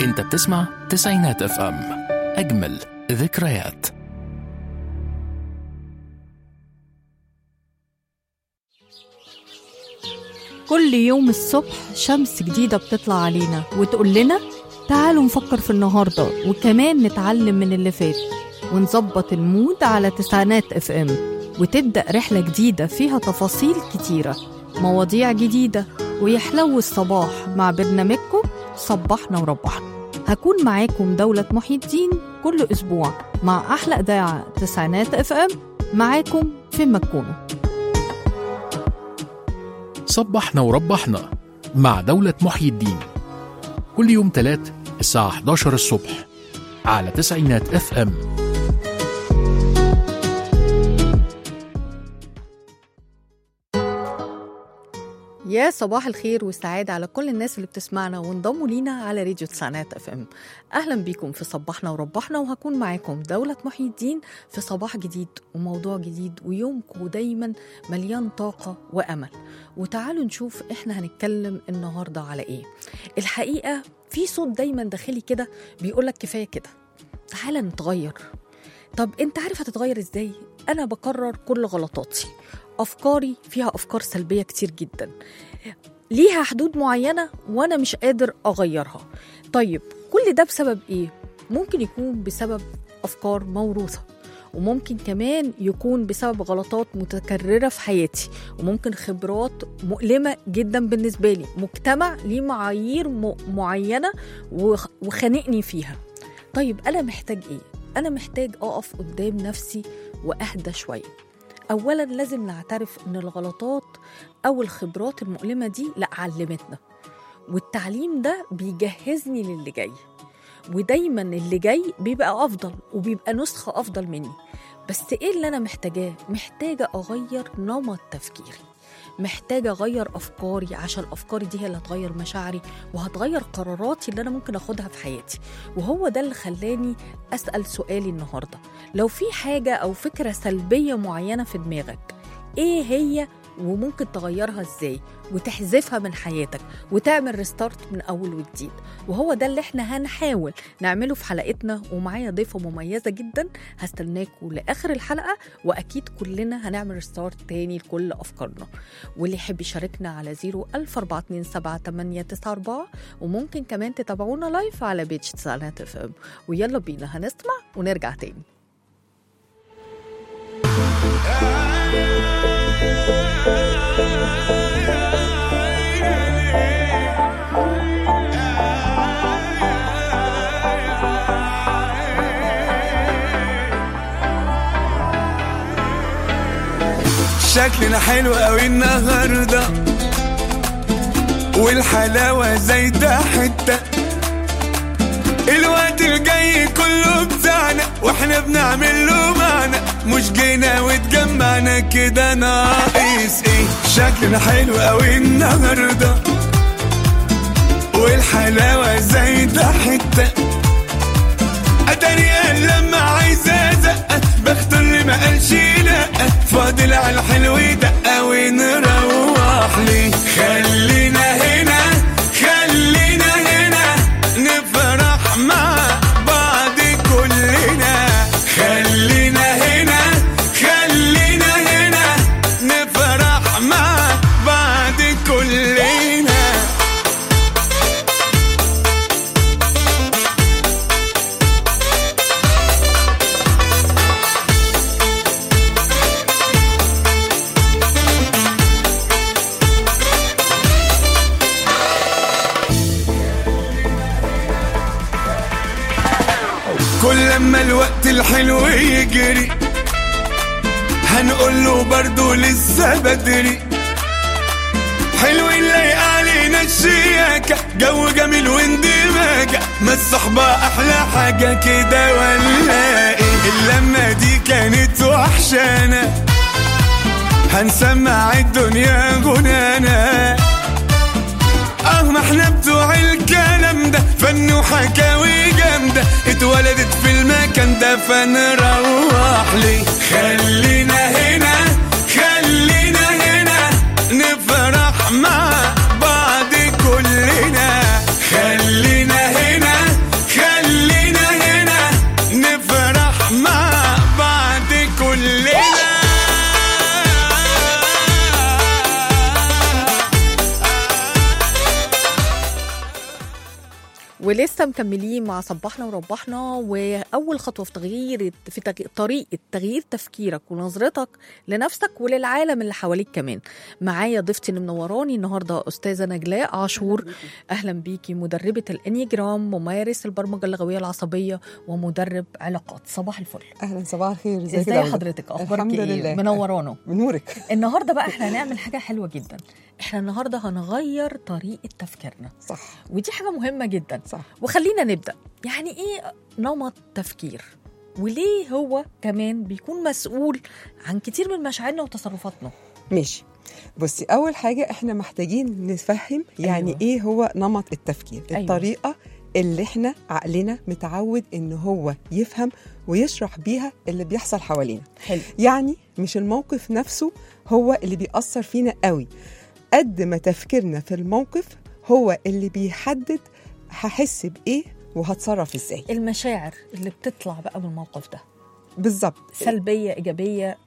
انت بتسمع تسعينات اف ام اجمل ذكريات كل يوم الصبح شمس جديدة بتطلع علينا وتقول لنا تعالوا نفكر في النهاردة وكمان نتعلم من اللي فات ونظبط المود على تسعينات اف ام وتبدأ رحلة جديدة فيها تفاصيل كتيرة مواضيع جديدة ويحلو الصباح مع برنامجكم صبحنا وربحنا هكون معاكم دولة محي الدين كل أسبوع مع أحلى إذاعة تسعينات اف ام معاكم في ما تكونوا صبحنا وربحنا مع دولة محيي الدين كل يوم تلات الساعة 11 الصبح على تسعينات اف ام يا صباح الخير والسعادة على كل الناس اللي بتسمعنا وانضموا لينا على راديو تسعينات اف ام اهلا بيكم في صبحنا وربحنا وهكون معاكم دولة محي الدين في صباح جديد وموضوع جديد ويومكم دايما مليان طاقة وامل وتعالوا نشوف احنا هنتكلم النهاردة على ايه الحقيقة في صوت دايما داخلي كده بيقولك كفاية كده تعالى نتغير طب انت عارف هتتغير ازاي انا بكرر كل غلطاتي افكاري فيها افكار سلبيه كتير جدا ليها حدود معينه وانا مش قادر اغيرها طيب كل ده بسبب ايه ممكن يكون بسبب افكار موروثه وممكن كمان يكون بسبب غلطات متكررة في حياتي وممكن خبرات مؤلمة جدا بالنسبة لي مجتمع ليه معايير م- معينة وخ- وخانقني فيها طيب أنا محتاج إيه؟ أنا محتاج أقف قدام نفسي وأهدى شوية اولا لازم نعترف ان الغلطات او الخبرات المؤلمه دي لا علمتنا والتعليم ده بيجهزني للي جاي ودايما اللي جاي بيبقى افضل وبيبقى نسخه افضل مني بس ايه اللي انا محتاجاه محتاجه اغير نمط تفكيري محتاجه اغير افكاري عشان افكاري دي هي اللي هتغير مشاعري وهتغير قراراتي اللي انا ممكن اخدها في حياتي وهو ده اللي خلاني اسال سؤالي النهارده لو في حاجه او فكره سلبيه معينه في دماغك ايه هي وممكن تغيرها ازاي وتحذفها من حياتك وتعمل ريستارت من اول وجديد وهو ده اللي احنا هنحاول نعمله في حلقتنا ومعايا ضيفه مميزه جدا هستناكوا لاخر الحلقه واكيد كلنا هنعمل ريستارت تاني لكل افكارنا واللي يحب يشاركنا على 0 427 وممكن كمان تتابعونا لايف على بيج تسعينات اف ام ويلا بينا هنسمع ونرجع تاني شكلنا حلو قوي النهارده والحلاوة زايدة حتة الوقت الجاي كله بتاعنا واحنا بنعمل له معنى مش جينا واتجمعنا كده ناقص ايه شكلنا حلو قوي النهارده والحلاوة زايدة حتة اتاري قال لما عايزة زقة بختار اللي ما قالش لا فاضل على الحلو دقة ونروح ليه خلينا هنا خلينا هنا نفرح مع بعض كلنا خلينا هنا خلينا هنا نفرح مع بعض كلنا كل لما الوقت الحلو يجري هنقول له برضه لسه بدري حلو اللي علينا الشياكة جو جميل واندماجة ما الصحبة أحلى حاجة كده ولا إيه اللمة دي كانت وحشانة هنسمع الدنيا غنانا اه ما احنا بتوع الكلام ده فن وحكاوي جامدة اتولدت في المكان ده فنروح ليه خلينا هنا خلينا هنا نفرح مع بعض كلنا خلينا هنا ولسه مكملين مع صباحنا وربحنا واول خطوه في تغيير في تغ... طريقه تغيير تفكيرك ونظرتك لنفسك وللعالم اللي حواليك كمان معايا ضيفتي اللي منوراني النهارده استاذه نجلاء عاشور اهلا بيكي مدربه الانيجرام ممارس البرمجه اللغويه العصبيه ومدرب علاقات صباح الفل اهلا صباح الخير ازيك يا ازاي دولة؟ حضرتك اخبارك الحمد ايه لله منورانا بنورك النهارده بقى احنا هنعمل حاجه حلوه جدا احنا النهارده هنغير طريقه تفكيرنا صح ودي حاجه مهمه جدا صح وخلينا نبدا يعني ايه نمط تفكير وليه هو كمان بيكون مسؤول عن كتير من مشاعرنا وتصرفاتنا ماشي بصي اول حاجه احنا محتاجين نفهم يعني أيوة. ايه هو نمط التفكير أيوة. الطريقه اللي احنا عقلنا متعود ان هو يفهم ويشرح بيها اللي بيحصل حوالينا حلو يعني مش الموقف نفسه هو اللي بيأثر فينا قوي قد ما تفكيرنا في الموقف هو اللي بيحدد هحس بايه وهتصرف ازاي المشاعر اللي بتطلع بقى من الموقف ده بالظبط سلبيه ايجابيه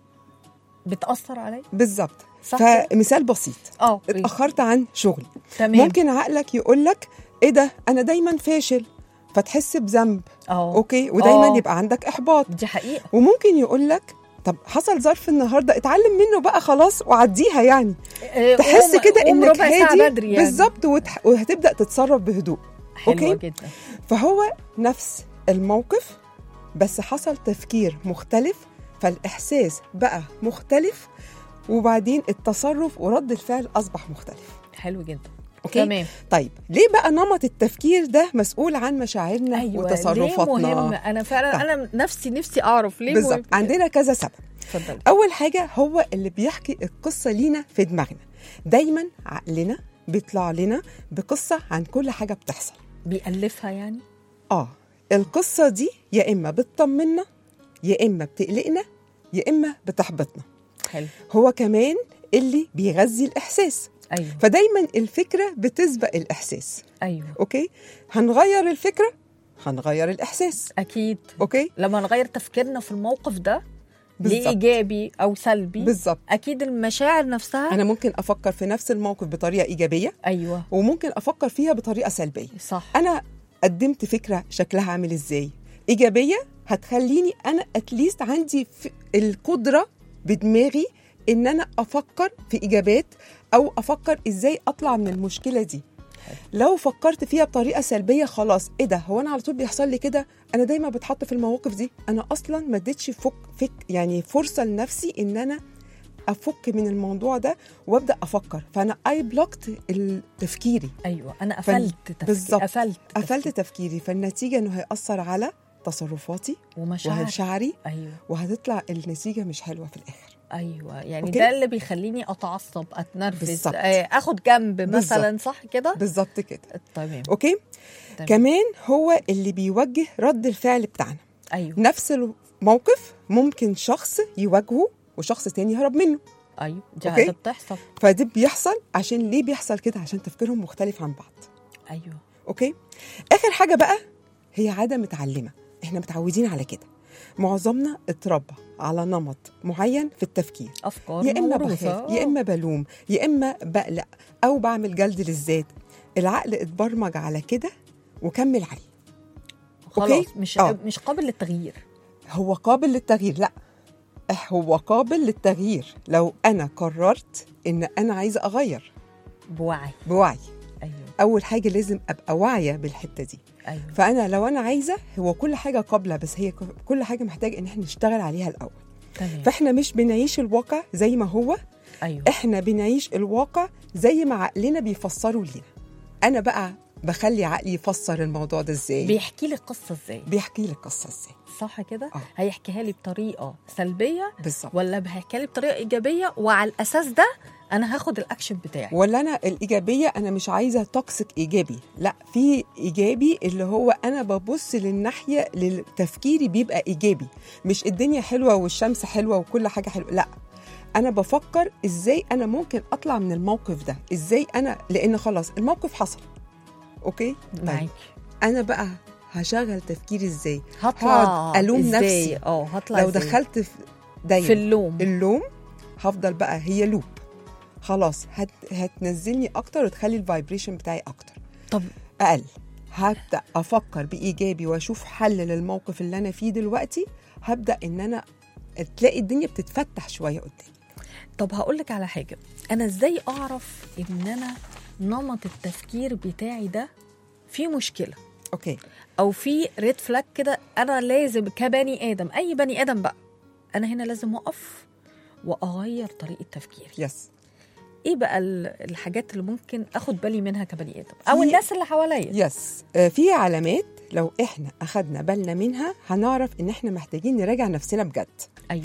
بتاثر عليا بالظبط صح كده؟ فمثال بسيط اه أوكي. اتاخرت عن شغلي تمام ممكن عقلك يقول لك ايه ده انا دايما فاشل فتحس بذنب اه اوكي ودايما آه. يبقى عندك احباط دي حقيقه وممكن يقول لك طب حصل ظرف النهارده اتعلم منه بقى خلاص وعديها يعني آه، تحس قوم- كده قوم انك ربع ساعة هادي بدري يعني. بالظبط وتح... وهتبدا تتصرف بهدوء حلوه أوكي. جدا فهو نفس الموقف بس حصل تفكير مختلف فالاحساس بقى مختلف وبعدين التصرف ورد الفعل اصبح مختلف حلو جدا أوكي؟ تمام طيب ليه بقى نمط التفكير ده مسؤول عن مشاعرنا ايوه وتصرفاتنا ليه مهم انا فعلا طيب. انا نفسي نفسي اعرف ليه بالظبط مهم عندنا كذا سبب اتفضل اول حاجه هو اللي بيحكي القصه لينا في دماغنا دايما عقلنا بيطلع لنا بقصه عن كل حاجه بتحصل بيألفها يعني اه القصه دي يا اما بتطمنا يا اما بتقلقنا يا اما بتحبطنا حلو هو كمان اللي بيغذي الاحساس ايوه فدايما الفكره بتسبق الاحساس ايوه اوكي هنغير الفكره هنغير الاحساس اكيد اوكي لما نغير تفكيرنا في الموقف ده بالظبط. ليه ايجابي او سلبي بالظبط اكيد المشاعر نفسها انا ممكن افكر في نفس الموقف بطريقه ايجابيه ايوه وممكن افكر فيها بطريقه سلبيه صح انا قدمت فكره شكلها عامل ازاي ايجابيه هتخليني انا اتليست عندي ف- القدره بدماغي ان انا افكر في اجابات او افكر ازاي اطلع من المشكله دي لو فكرت فيها بطريقه سلبيه خلاص ايه ده هو انا على طول بيحصل لي كده انا دايما بتحط في المواقف دي انا اصلا ما اديتش فك فك يعني فرصه لنفسي ان انا افك من الموضوع ده وابدا افكر فانا اي بلوكت تفكيري ايوه انا فال- قفلت تفكير بالظبط. قفلت قفلت تفكير. تفكيري فالنتيجه انه هياثر على تصرفاتي ومشاعر ومشاعري ايوه وهتطلع النتيجه مش حلوه في الاخر ايوه يعني أوكي؟ ده اللي بيخليني اتعصب اتنرفز بالظبط. آه، اخد جنب مثلا صح كده بالظبط كده تمام اوكي تمام. كمان هو اللي بيوجه رد الفعل بتاعنا ايوه نفس الموقف ممكن شخص يواجهه وشخص تاني يهرب منه ايوه دي أوكي؟ حاجه بتحصل فده بيحصل عشان ليه بيحصل كده عشان تفكيرهم مختلف عن بعض ايوه اوكي اخر حاجه بقى هي عاده متعلمه احنا متعودين على كده معظمنا اتربى على نمط معين في التفكير افكار يا اما موروثة. بخاف يا اما بلوم يا اما بقلق او بعمل جلد للذات العقل اتبرمج على كده وكمل عليه خلاص أوكي؟ مش آه. مش قابل للتغيير هو قابل للتغيير لا إح- هو قابل للتغيير لو انا قررت ان انا عايزه اغير بوعي بوعي ايوه اول حاجه لازم ابقى واعيه بالحته دي ايوه فانا لو انا عايزه هو كل حاجه قابله بس هي ك- كل حاجه محتاج ان احنا نشتغل عليها الاول تمام فاحنا مش بنعيش الواقع زي ما هو ايوه احنا بنعيش الواقع زي ما عقلنا بيفسره لينا انا بقى بخلي عقلي يفسر الموضوع ده ازاي بيحكي لي القصه ازاي بيحكي لي القصه ازاي صح كده آه. هيحكيها لي بطريقه سلبيه بالظبط ولا هيحكيها لي بطريقه ايجابيه وعلى الاساس ده انا هاخد الاكشن بتاعي ولا انا الايجابيه انا مش عايزه توكسيك ايجابي لا في ايجابي اللي هو انا ببص للناحيه لتفكيري بيبقى ايجابي مش الدنيا حلوه والشمس حلوه وكل حاجه حلوه لا انا بفكر ازاي انا ممكن اطلع من الموقف ده ازاي انا لان خلاص الموقف حصل اوكي معاكي انا بقى هشغل تفكيري ازاي هطلع هقعد ألوم إزاي؟ نفسي. اه هطلع لو إزاي؟ دخلت في دايما في اللوم اللوم هفضل بقى هي لوب خلاص هت... هتنزلني اكتر وتخلي الفايبريشن بتاعي اكتر طب اقل هبدا افكر بايجابي واشوف حل للموقف اللي انا فيه دلوقتي هبدا ان انا تلاقي الدنيا بتتفتح شويه قدامي طب هقول لك على حاجه انا ازاي اعرف ان انا نمط التفكير بتاعي ده فيه مشكله اوكي او في ريد فلاج كده انا لازم كبني ادم اي بني ادم بقى انا هنا لازم اقف واغير طريقه تفكيري يس ايه بقى ال- الحاجات اللي ممكن اخد بالي منها كبني ادم او في- الناس اللي حواليا يس آه، في علامات لو احنا اخدنا بالنا منها هنعرف ان احنا محتاجين نراجع نفسنا بجد ايوه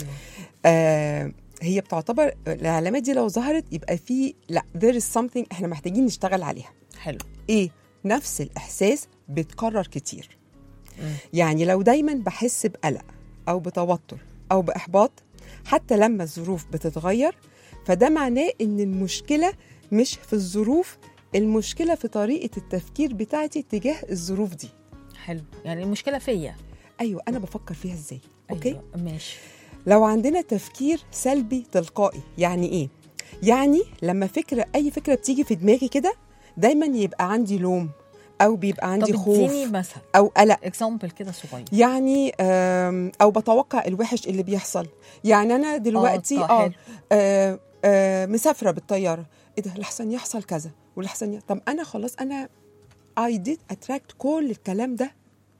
آه هي بتعتبر العلامات دي لو ظهرت يبقى في لا there is something احنا محتاجين نشتغل عليها حلو ايه نفس الاحساس بيتكرر كتير مم. يعني لو دايما بحس بقلق او بتوتر او باحباط حتى لما الظروف بتتغير فده معناه ان المشكله مش في الظروف المشكله في طريقه التفكير بتاعتي تجاه الظروف دي حلو يعني المشكله فيا ايوه انا بفكر فيها ازاي اوكي أيوة. ماشي لو عندنا تفكير سلبي تلقائي يعني ايه يعني لما فكره اي فكره بتيجي في دماغي كده دايما يبقى عندي لوم او بيبقى عندي طب خوف اديني مثل او قلق اكزامبل كده صغير يعني آم، او بتوقع الوحش اللي بيحصل يعني انا دلوقتي طب اه, حلو. آه, آه مسافره بالطياره ايه ده لحسن يحصل كذا ولحسن ي... طب انا خلاص انا اي ديد اتراكت كل الكلام ده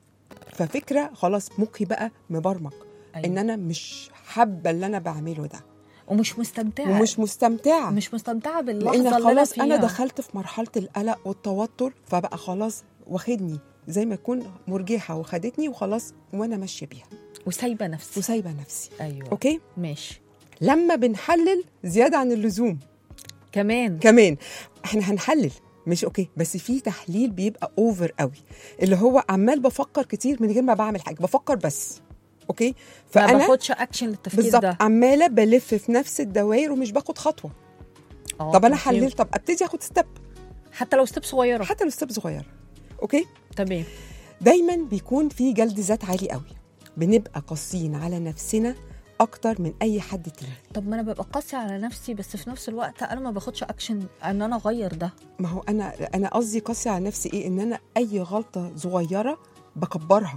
ففكره خلاص مخي بقى مبرمج أيوة. ان انا مش حابه اللي انا بعمله ده ومش مستمتعه ومش مستمتعه مش مستمتعه باللحظه لان اللي انا خلاص فيها انا دخلت في مرحله القلق والتوتر فبقى خلاص واخدني زي ما يكون مرجحه وخدتني وخلاص وانا ماشيه بيها وسايبه نفسي وسايبه نفسي ايوه اوكي ماشي لما بنحلل زياده عن اللزوم كمان كمان احنا هنحلل مش اوكي بس في تحليل بيبقى اوفر قوي اللي هو عمال بفكر كتير من غير ما بعمل حاجه بفكر بس اوكي ما فانا باخدش اكشن للتفكير بالظبط ده عماله بلف في نفس الدوائر ومش باخد خطوه آه، طب انا أوكي. حللت طب ابتدي اخد ستيب حتى لو ستيب صغيره حتى لو ستيب صغيره اوكي تمام دايما بيكون في جلد ذات عالي قوي بنبقى قاسيين على نفسنا اكتر من اي حد تاني طب ما انا ببقى قاسي على نفسي بس في نفس الوقت انا ما باخدش اكشن ان انا اغير ده ما هو انا انا قصدي قاسي على نفسي ايه ان انا اي غلطه صغيره بكبرها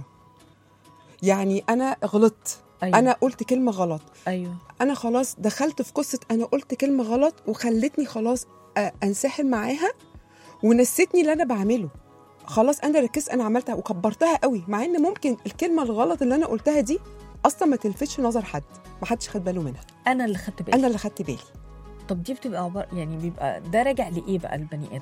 يعني انا غلطت أيوة. انا قلت كلمه غلط ايوه انا خلاص دخلت في قصه انا قلت كلمه غلط وخلتني خلاص أ- انسحل معاها ونسيتني اللي انا بعمله خلاص انا ركزت انا عملتها وكبرتها قوي مع ان ممكن الكلمه الغلط اللي انا قلتها دي اصلا ما تلفتش نظر حد ما حدش خد باله منها انا اللي خدت بالي انا اللي خدت بالي طب دي بتبقى عبارة يعني بيبقى ده راجع لايه بقى البني ادم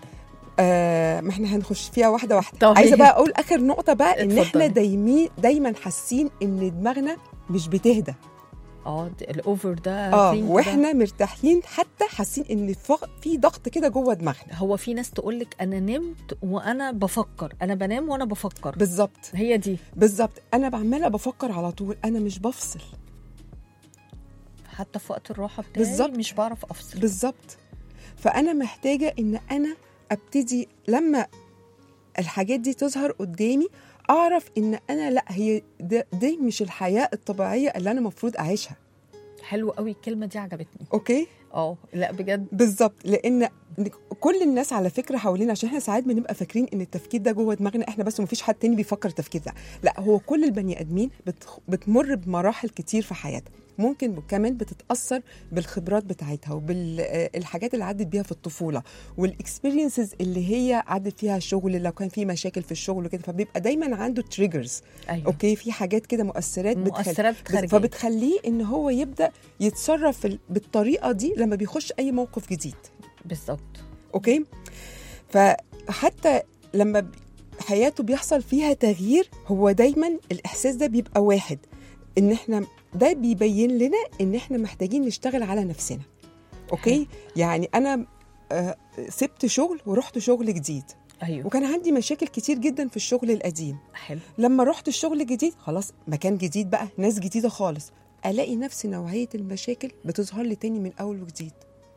آه ما احنا هنخش فيها واحده واحده طيب. عايزه بقى اقول اخر نقطه بقى ان اتفضلي. احنا دايمي دايما حاسين ان دماغنا مش بتهدى اه د- الاوفر ده اه think ده. واحنا مرتاحين حتى حاسين ان ف- في ضغط كده جوه دماغنا هو في ناس تقول لك انا نمت وانا بفكر انا بنام وانا بفكر بالظبط هي دي بالظبط انا عماله بفكر على طول انا مش بفصل حتى في وقت الراحه بتاعي بالظبط. مش بعرف افصل بالظبط فانا محتاجه ان انا ابتدي لما الحاجات دي تظهر قدامي اعرف ان انا لا هي ده- دي مش الحياه الطبيعيه اللي انا المفروض اعيشها حلو قوي الكلمه دي عجبتني اوكي اه لا بجد بالظبط لان كل الناس على فكره حوالينا عشان احنا ساعات بنبقى فاكرين ان التفكير ده جوه دماغنا احنا بس ومفيش حد تاني بيفكر التفكير ده لا هو كل البني ادمين بتخ... بتمر بمراحل كتير في حياتها ممكن كمان بتتاثر بالخبرات بتاعتها وبالحاجات اللي عدت بيها في الطفوله والاكسبيرينسز اللي هي عدت فيها شغل لو كان في مشاكل في الشغل وكده فبيبقى دايما عنده تريجرز ايوه اوكي في حاجات كده مؤثرات بتخلي مؤثرات بت- خارجيه فبتخليه ان هو يبدا يتصرف في ال- بالطريقه دي لما بيخش اي موقف جديد بالظبط اوكي فحتى لما ب- حياته بيحصل فيها تغيير هو دايما الاحساس ده بيبقى واحد ان احنا ده بيبين لنا ان احنا محتاجين نشتغل على نفسنا اوكي يعني انا آه، سبت شغل ورحت شغل جديد ايوه وكان عندي مشاكل كتير جدا في الشغل القديم حلو لما رحت الشغل الجديد خلاص مكان جديد بقى ناس جديده خالص الاقي نفس نوعيه المشاكل بتظهر لي تاني من اول وجديد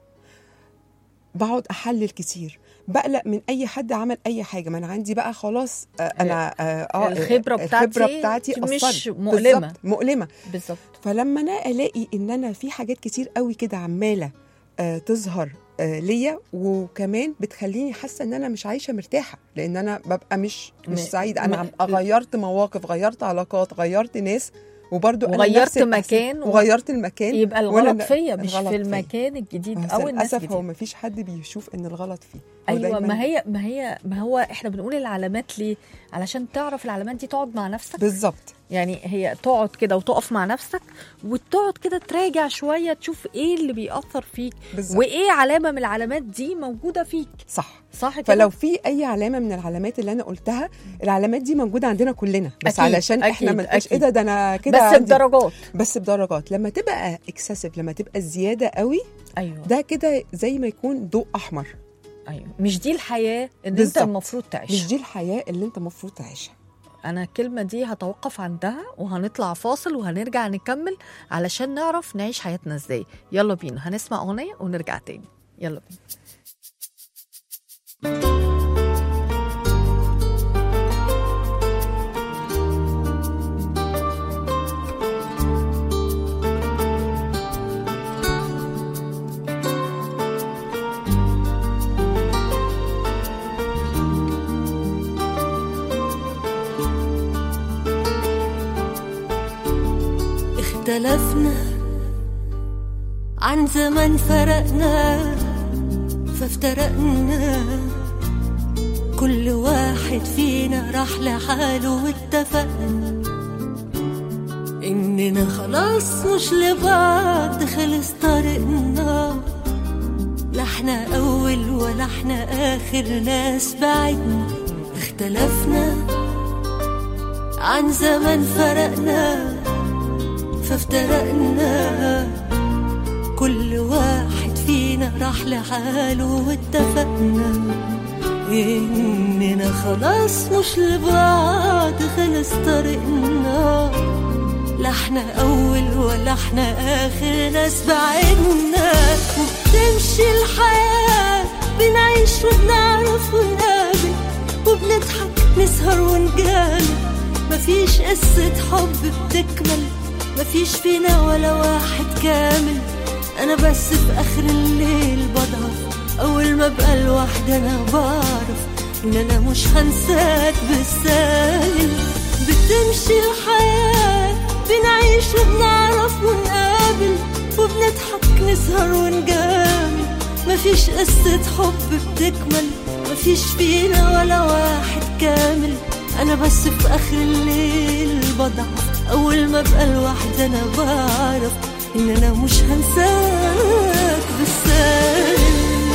بقعد احلل كتير بقلق من اي حد عمل اي حاجه ما انا عندي بقى خلاص آه، انا اه آه، الخبرة الخبره بتاعتي بتاعتي مش أثرت. مؤلمة. بالظبط، مؤلمه بالظبط فلما انا الاقي ان انا في حاجات كتير قوي كده عماله آه تظهر آه ليا وكمان بتخليني حاسه ان انا مش عايشه مرتاحه لان انا ببقى مش مش م- سعيده انا م- عم- غيرت مواقف غيرت علاقات غيرت ناس وبرضو أنا وغيرت نفس الإحساس. مكان و- وغيرت المكان يبقى وأنا الغلط ن- فيا مش الغلط في فيا. المكان الجديد بس او الناس للاسف هو الجديدة ما فيش حد بيشوف ان الغلط فيه هو ايوه دايماً- ما هي ما هي ما هو احنا بنقول العلامات ليه علشان تعرف العلامات دي تقعد مع نفسك بالظبط يعني هي تقعد كده وتقف مع نفسك وتقعد كده تراجع شويه تشوف ايه اللي بيأثر فيك بالظبط وايه علامه من العلامات دي موجوده فيك صح صح كده فلو في اي علامه من العلامات اللي انا قلتها العلامات دي موجوده عندنا كلنا بس أكيد، علشان احنا أكيد، ما نبقاش ايه أكيد. ده ده انا كده بس عندي- بدرجات بس بدرجات لما تبقى اكسسيف لما تبقى زياده قوي ايوه ده كده زي ما يكون ضوء احمر ايوه مش دي الحياه اللي انت بالظبط. المفروض مش تعيشها دي الحياه اللي انت المفروض تعيشها انا الكلمه دي هتوقف عندها وهنطلع فاصل وهنرجع نكمل علشان نعرف نعيش حياتنا ازاي يلا بينا هنسمع اغنيه ونرجع تاني يلا بينا اختلفنا عن زمن فرقنا فافترقنا كل واحد فينا راح لحاله واتفقنا اننا خلاص مش لبعض خلص طريقنا لا احنا اول ولا احنا اخر ناس بعدنا اختلفنا عن زمن فرقنا فافترقنا كل واحد فينا راح لحاله واتفقنا إننا خلاص مش لبعض خلص طريقنا لا احنا أول ولا احنا آخر ناس بعدنا وبتمشي الحياة بنعيش وبنعرف ونقابل وبنضحك نسهر ونجامل مفيش قصة حب بتكمل مفيش فينا ولا واحد كامل انا بس في اخر الليل بضعف اول ما ابقى لوحدي انا بعرف ان انا مش هنساك بالساهل بتمشي الحياة بنعيش وبنعرف ونقابل وبنضحك نسهر ونجامل مفيش قصة حب بتكمل مفيش فينا ولا واحد كامل انا بس في اخر الليل بضعف اول ما ابقى لوحدي انا بعرف ان انا مش هنساك بالسهل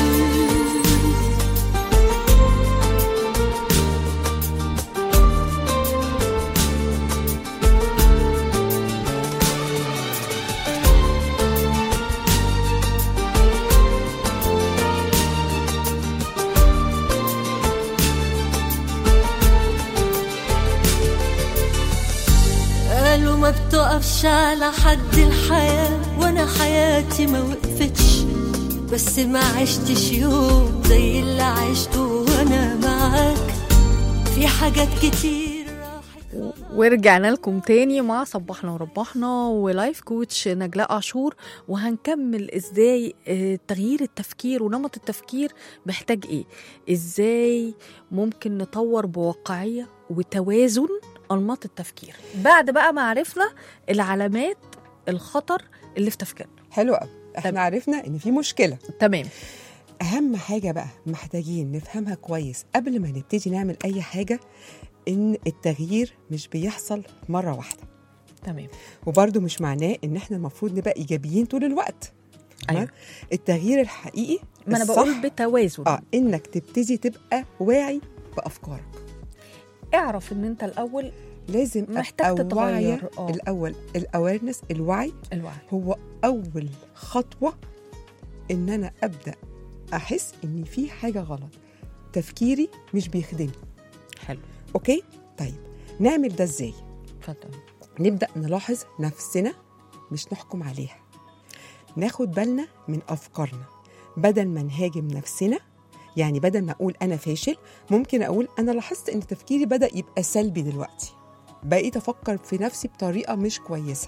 قالوا ما بتقفش على حد الحياة وانا حياتي ما وقفتش بس ما عشتش يوم زي اللي عشته وانا معاك في حاجات كتير راحت ورجعنا لكم تاني مع صبحنا وربحنا ولايف كوتش نجلاء عاشور وهنكمل ازاي آه، تغيير التفكير ونمط التفكير محتاج ايه ازاي ممكن نطور بواقعية وتوازن انماط التفكير بعد بقى ما عرفنا العلامات الخطر اللي في تفكيرنا حلو قوي احنا طب. عرفنا ان في مشكله تمام اهم حاجه بقى محتاجين نفهمها كويس قبل ما نبتدي نعمل اي حاجه ان التغيير مش بيحصل مره واحده تمام وبرده مش معناه ان احنا المفروض نبقى ايجابيين طول الوقت تمام؟ أيوة. التغيير الحقيقي ما انا الصح، بقول بتوازن اه انك تبتدي تبقى واعي بافكارك اعرف ان انت الاول لازم محتاج أبقى تتغير، واعية آه. الاول الاويرنس الوعي الوعي هو اول خطوه ان انا ابدا احس ان في حاجه غلط تفكيري مش بيخدمني حلو اوكي طيب نعمل ده ازاي اتفضل نبدا نلاحظ نفسنا مش نحكم عليها ناخد بالنا من افكارنا بدل ما نهاجم نفسنا يعني بدل ما اقول انا فاشل ممكن اقول انا لاحظت ان تفكيري بدا يبقى سلبي دلوقتي بقيت افكر في نفسي بطريقه مش كويسه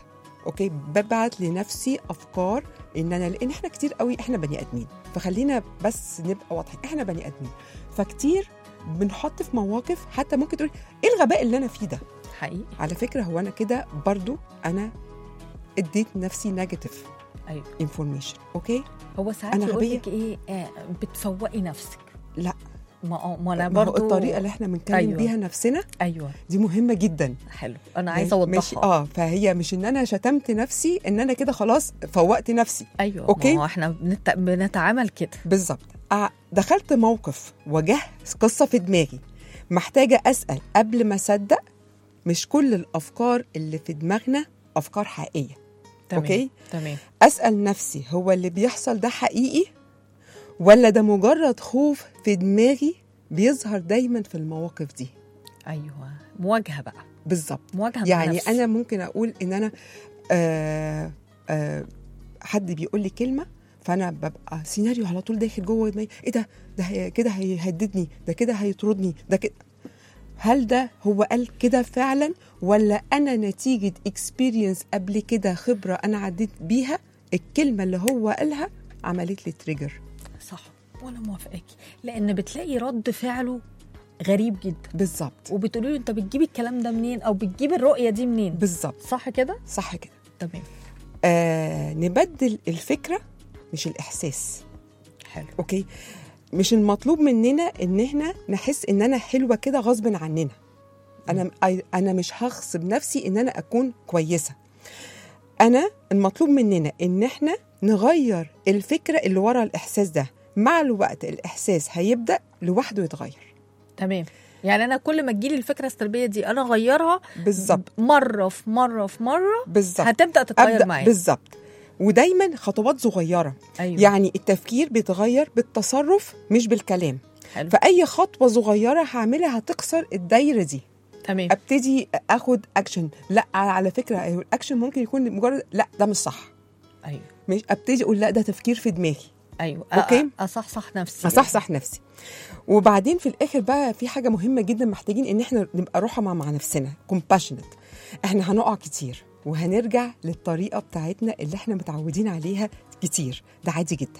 اوكي ببعت لنفسي افكار ان انا لان احنا كتير قوي احنا بني ادمين فخلينا بس نبقى واضحين احنا بني ادمين فكتير بنحط في مواقف حتى ممكن تقول ايه الغباء اللي انا فيه ده حقيقي على فكره هو انا كده برضو انا اديت نفسي نيجاتيف ايوه انفورميشن اوكي هو ساعات أنا يقول غبية؟ لك ايه آه لا بتفوقي نفسك ما ما ما انا هو برضو الطريقه اللي احنا بنتكلم أيوة. أيوة. بيها نفسنا ايوه دي مهمه جدا حلو انا عايزه ماشي اوضحها اه فهي مش ان انا شتمت نفسي ان انا كده خلاص فوقت نفسي ايوه أوكي. ما هو احنا بنت... بنتعامل كده بالظبط آه، دخلت موقف واجه قصه في دماغي محتاجه اسال قبل ما اصدق مش كل الافكار اللي في دماغنا افكار حقيقيه تمام أوكي. تمام اسال نفسي هو اللي بيحصل ده حقيقي ولا ده مجرد خوف في دماغي بيظهر دايما في المواقف دي ايوه مواجهه بقى بالظبط مواجهه مع يعني نفسي. انا ممكن اقول ان انا آه آه حد بيقول لي كلمه فانا ببقى سيناريو على طول داخل جوه دماغي ايه ده ده هي كده هيهددني ده كده هيطردني ده كده هل ده هو قال كده فعلا ولا انا نتيجه اكسبيرينس قبل كده خبره انا عديت بيها الكلمه اللي هو قالها عملت لي تريجر صح وانا موافقاكي لان بتلاقي رد فعله غريب جدا بالظبط وبتقولي له انت بتجيب الكلام ده منين او بتجيب الرؤيه دي منين بالظبط صح كده صح كده تمام آه نبدل الفكره مش الاحساس حلو اوكي مش المطلوب مننا ان احنا نحس ان انا حلوه كده غصب عننا انا انا مش هغصب نفسي ان انا اكون كويسه انا المطلوب مننا ان احنا نغير الفكره اللي ورا الاحساس ده مع الوقت الاحساس هيبدا لوحده يتغير تمام يعني انا كل ما تجيلي الفكره السلبيه دي انا اغيرها بالظبط مره في مره في مره بالظبط هتبدا تتغير ابدا معايا بالظبط ودايما خطوات صغيره ايوه يعني التفكير بيتغير بالتصرف مش بالكلام حلو فاي خطوه صغيره هعملها هتكسر الدايره دي تمام ابتدي اخد اكشن لا على فكره أيوة، الاكشن ممكن يكون مجرد لا ده مش صح ايوه مش ابتدي اقول لا ده تفكير في دماغي ايوه أوكي. أ- اصحصح نفسي اصحصح نفسي وبعدين في الاخر بقى في حاجه مهمه جدا محتاجين ان احنا نبقى رحمه مع نفسنا compassionate احنا هنقع كتير وهنرجع للطريقه بتاعتنا اللي احنا متعودين عليها كتير ده عادي جدا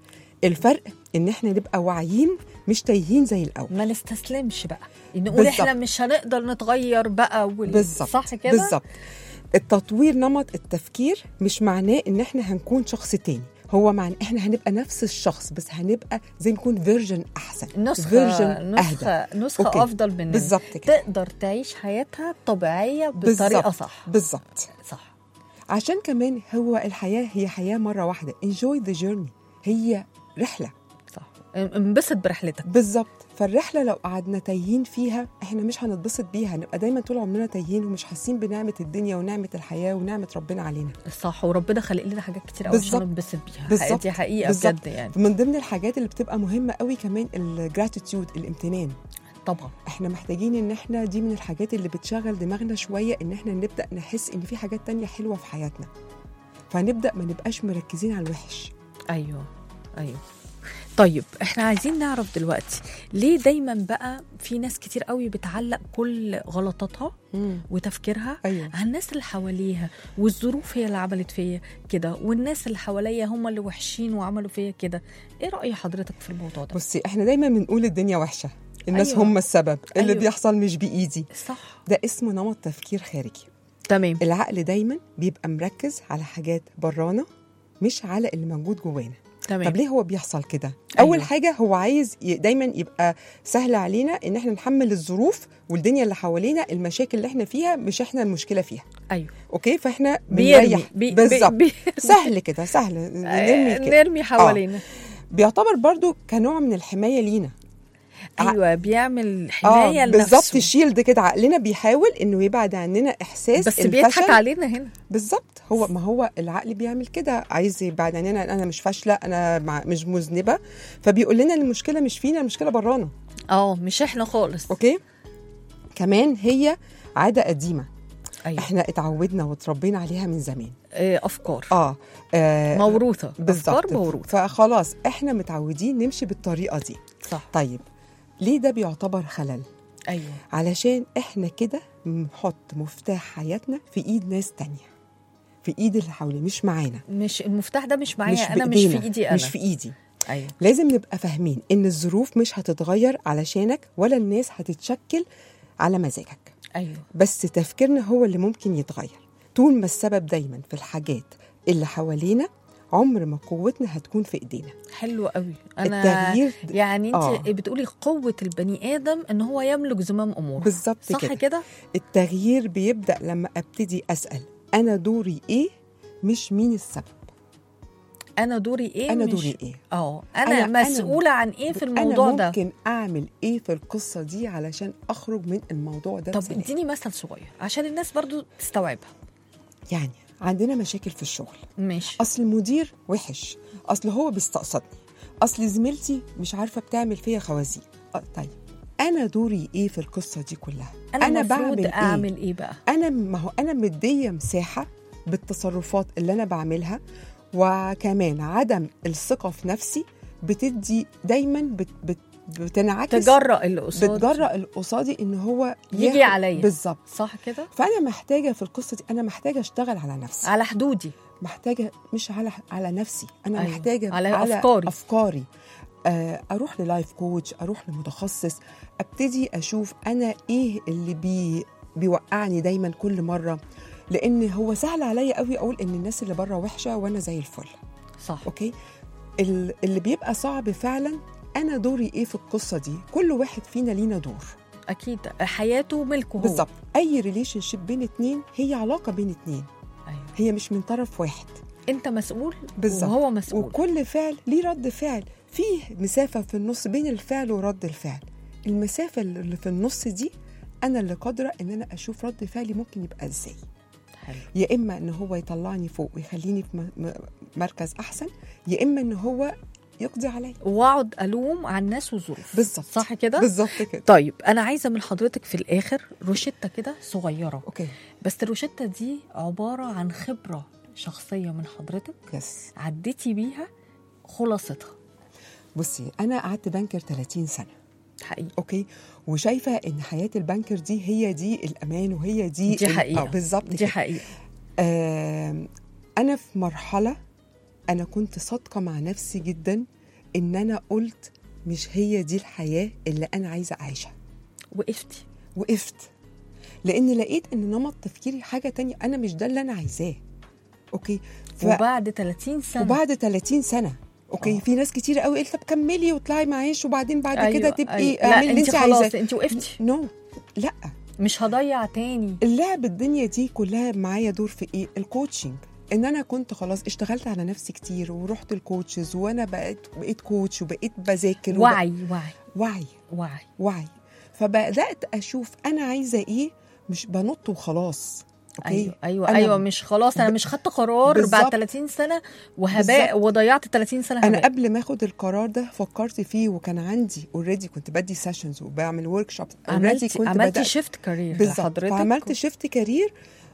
الفرق ان احنا نبقى واعيين مش تايهين زي الاول ما نستسلمش بقى نقول بالظبط. احنا مش هنقدر نتغير بقى وال... بالظبط صح كده بالظبط التطوير نمط التفكير مش معناه ان احنا هنكون شخص تاني هو معنى احنا هنبقى نفس الشخص بس هنبقى زي نكون فيرجن احسن نسخه فيرجن نسخه نسخه أوكي. افضل مننا بالظبط كده تقدر تعيش حياتها طبيعيه بطريقه بالظبط. صح بالظبط صح عشان كمان هو الحياه هي حياه مره واحده enjoy the journey هي رحله صح انبسط برحلتك بالظبط فالرحله لو قعدنا تايهين فيها احنا مش هنتبسط بيها هنبقى دايما طول عمرنا تايهين ومش حاسين بنعمه الدنيا ونعمه الحياه ونعمه ربنا علينا صح وربنا خلق لنا حاجات كتير قوي عشان بالظبط. ننبسط بيها بالظبط. دي حقيقه بالظبط. بجد يعني من ضمن الحاجات اللي بتبقى مهمه قوي كمان الجراتيتيود الامتنان طبعا احنا محتاجين ان احنا دي من الحاجات اللي بتشغل دماغنا شويه ان احنا نبدا نحس ان في حاجات تانية حلوه في حياتنا فنبدا ما نبقاش مركزين على الوحش ايوه ايوه طيب احنا عايزين نعرف دلوقتي ليه دايما بقى في ناس كتير قوي بتعلق كل غلطاتها وتفكيرها ايوه على الناس اللي حواليها والظروف هي اللي عملت فيا كده والناس اللي حواليا هم اللي وحشين وعملوا فيا كده ايه رأي حضرتك في الموضوع ده بصي احنا دايما بنقول الدنيا وحشه الناس أيوة. هم السبب اللي أيوة. بيحصل مش بايدي صح ده اسمه نمط تفكير خارجي تمام العقل دايما بيبقى مركز على حاجات برانا مش على اللي موجود جوانا تمام طب ليه هو بيحصل كده أيوة. اول حاجه هو عايز ي- دايما يبقى سهل علينا ان احنا نحمل الظروف والدنيا اللي حوالينا المشاكل اللي احنا فيها مش احنا المشكله فيها ايوه اوكي فاحنا بيرمي بنريح بي بالظبط بي سهل كده سهل نرمي كده نرمي حوالينا بيعتبر برضو كنوع من الحمايه لينا ع- ايوه بيعمل حمايه اه لنفسه بالظبط شيلد كده عقلنا بيحاول انه يبعد عننا احساس بس بيضحك الفشل. علينا هنا بالظبط هو ما هو العقل بيعمل كده عايز يبعد عننا انا مش فاشله انا مع- مش مذنبه فبيقول لنا المشكله مش فينا المشكله برانا اه مش احنا خالص اوكي كمان هي عاده قديمه ايوه احنا اتعودنا وتربينا عليها من زمان آه، افكار اه, آه موروثه افكار بالظبط موروثه فخلاص احنا متعودين نمشي بالطريقه دي صح طيب ليه ده بيعتبر خلل ايوه علشان احنا كده نحط مفتاح حياتنا في ايد ناس تانية في ايد اللي حواليه مش معانا مش المفتاح ده مش معايا مش انا مش في بإيدينا، ايدي انا مش في ايدي ايوه لازم نبقى فاهمين ان الظروف مش هتتغير علشانك ولا الناس هتتشكل على مزاجك ايوه بس تفكيرنا هو اللي ممكن يتغير طول ما السبب دايما في الحاجات اللي حوالينا عمر ما قوتنا هتكون في ايدينا حلو قوي انا التغيير د- يعني انت آه. بتقولي قوه البني ادم ان هو يملك زمام اموره بالظبط صح كده. كده التغيير بيبدا لما ابتدي اسال انا دوري ايه مش مين السبب انا دوري ايه انا مش... دوري ايه اه انا, أنا- أنا- مسؤوله عن ايه في الموضوع انا ده ممكن اعمل ايه في القصه دي علشان اخرج من الموضوع ده طب بسلام. اديني مثل صغير عشان الناس برضو تستوعبها يعني عندنا مشاكل في الشغل ماشي اصل المدير وحش اصل هو بيستقصدني اصل زميلتي مش عارفه بتعمل فيا خوازيق أه طيب انا دوري ايه في القصه دي كلها انا, أنا المفروض بعمل إيه؟ اعمل ايه بقى انا ما هو انا مديه مساحه بالتصرفات اللي انا بعملها وكمان عدم الثقه في نفسي بتدي دايما بت بت بتنعكس تجرأ اللي قصاد بتجرأ اللي قصادي ان هو يجي ياخد- عليا. بالظبط صح كده فانا محتاجه في القصه دي انا محتاجه اشتغل على نفسي على حدودي محتاجه مش على على نفسي انا أيوة. أيوة. محتاجه على أفكاري. افكاري آه، اروح للايف كوتش اروح لمتخصص ابتدي اشوف انا ايه اللي بي بيوقعني دايما كل مره لان هو سهل عليا قوي اقول ان الناس اللي بره وحشه وانا زي الفل صح اوكي ال- اللي بيبقى صعب فعلا انا دوري ايه في القصه دي كل واحد فينا لينا دور اكيد حياته ملكه هو بالظبط اي ريليشن شيب بين اتنين هي علاقه بين اتنين أيوة. هي مش من طرف واحد انت مسؤول بالظبط. وهو مسؤول وكل فعل ليه رد فعل فيه مسافة في النص بين الفعل ورد الفعل المسافة اللي في النص دي أنا اللي قادرة إن أنا أشوف رد فعلي ممكن يبقى إزاي حلو يا إما إن هو يطلعني فوق ويخليني في م- م- مركز أحسن يا إما إن هو يقضي عليا واقعد الوم على الناس والظروف بالظبط صح كده بالظبط كده طيب انا عايزه من حضرتك في الاخر روشته كده صغيره أوكي بس الروشته دي عباره عن خبره شخصيه من حضرتك يس عديتي بيها خلاصتها بصي أنا قعدت بانكر 30 سنة حقيقي اوكي وشايفه ان حياه البنكر دي هي دي الامان وهي دي دي ال- حقيقه اه بالظبط دي كده. حقيقه آم، انا في مرحله انا كنت صادقه مع نفسي جدا ان انا قلت مش هي دي الحياه اللي انا عايزه اعيشها وقفتي وقفت لان لقيت ان نمط تفكيري حاجه تانية انا مش ده اللي انا عايزاه اوكي ف... وبعد 30 سنه وبعد 30 سنه اوكي آه. في ناس كتير قوي قالت طب كملي واطلعي معيش وبعدين بعد أيوة، كده تبقي أيوة. اعملي لا اللي انت انت خلاص عايزاه انت وقفتي نو لا مش هضيع تاني اللعب الدنيا دي كلها معايا دور في ايه الكوتشنج ان انا كنت خلاص اشتغلت على نفسي كتير ورحت الكوتشز وانا بقيت بقيت كوتش وبقيت بذاكر وب- وعي وعي وعي وعي وعي فبدات اشوف انا عايزه ايه مش بنط وخلاص اوكي ايوه ايوه أنا ايوه مش خلاص انا ب- مش خدت قرار بعد بالظبط. 30 سنه وهباء بالظبط. وضيعت 30 سنه انا هباء قبل ما اخد القرار ده فكرت فيه وكان عندي اوريدي كنت بدي سيشنز وبعمل ورك شوبس عملتي عملتي شيفت كارير بالظبط لحضرتك فعملت شيفت كارير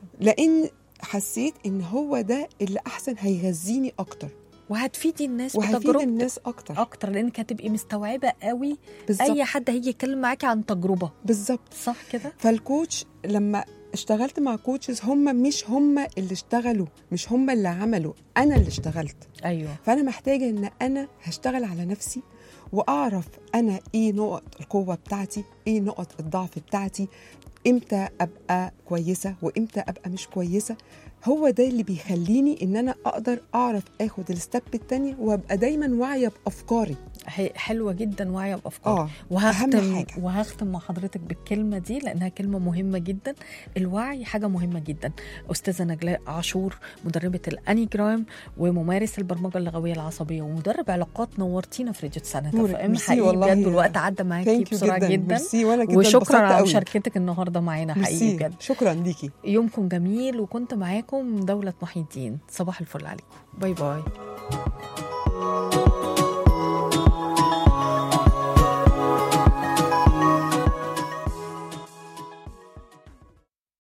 لان حسيت ان هو ده اللي احسن هيغذيني اكتر وهتفيدي الناس وهيفيد بتجربتك الناس اكتر اكتر لانك هتبقي مستوعبه قوي بالظبط اي حد هيجي يتكلم معاكي عن تجربه بالظبط صح كده فالكوتش لما اشتغلت مع كوتشز هم مش هم اللي اشتغلوا مش هم اللي عملوا انا اللي اشتغلت ايوه فانا محتاجه ان انا هشتغل على نفسي واعرف انا ايه نقط القوه بتاعتي ايه نقط الضعف بتاعتي امتى ابقى كويسه وامتى ابقى مش كويسه هو ده اللي بيخليني ان انا اقدر اعرف اخد الستep التانية وابقى دايما واعيه بافكاري هي حلوه جدا واعيه بافكار اه وهختم أهم حاجة. وهختم مع حضرتك بالكلمه دي لانها كلمه مهمه جدا الوعي حاجه مهمه جدا استاذه نجلاء عاشور مدربه الانيجرام وممارس البرمجه اللغويه العصبيه ومدرب علاقات نورتينا في راديو سنه نورك. فام ميرسي حقيقي والله. بجد الوقت عدى معاكي Thank you بسرعه جدا, ميرسي وانا جدا وشكرا اتبسطت على قوي. مشاركتك النهارده معانا حقيقي ميرسي بجد شكرا ليكي يومكم جميل وكنت معاكم دولة محي الدين صباح الفل عليكم باي باي